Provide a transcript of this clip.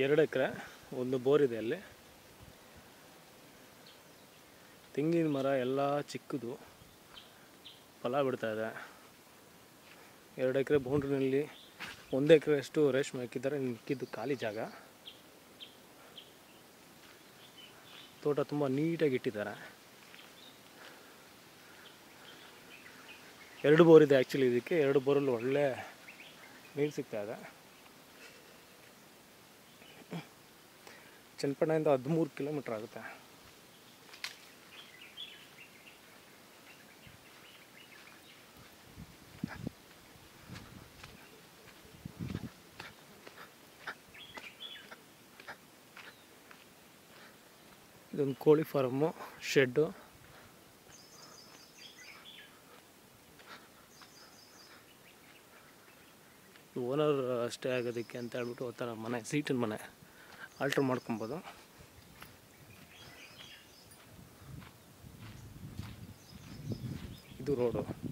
ಎರಡು ಎಕರೆ ಒಂದು ಬೋರ್ ಇದೆ ಅಲ್ಲಿ ತೆಂಗಿನ ಮರ ಎಲ್ಲ ಚಿಕ್ಕದು ಫಲ ಬಿಡ್ತಾ ಇದೆ ಎರಡು ಎಕರೆ ಬೌಂಡ್ರಿನಲ್ಲಿ ಒಂದು ಎಕರೆಯಷ್ಟು ರೇಷ್ಮೆ ಹಾಕಿದ್ದಾರೆ ಇನ್ನು ಮಿಕ್ಕಿದ್ದು ಖಾಲಿ ಜಾಗ ತೋಟ ತುಂಬ ನೀಟಾಗಿ ಇಟ್ಟಿದ್ದಾರೆ ಎರಡು ಬೋರ್ ಇದೆ ಆ್ಯಕ್ಚುಲಿ ಇದಕ್ಕೆ ಎರಡು ಬೋರಲ್ಲಿ ಒಳ್ಳೆ ನೀರು ಸಿಗ್ತಾ ಇದೆ ಚನ್ನಪಟ್ಟಣದಿಂದ ಹದಿಮೂರು ಕಿಲೋಮೀಟ್ರ್ ಆಗುತ್ತೆ ಇದೊಂದು ಕೋಳಿ ಫಾರಮ್ಮು ಶೆಡ್ಡು ಓನರ್ ಅಷ್ಟೇ ಆಗೋದಕ್ಕೆ ಅಂತ ಹೇಳ್ಬಿಟ್ಟು ಆ ಥರ ಮನೆ ಸೀಟಿನ ಮನೆ ಆಲ್ಟ್ರ್ ಮಾಡ್ಕೊಬೋದು ಇದು ರೋಡು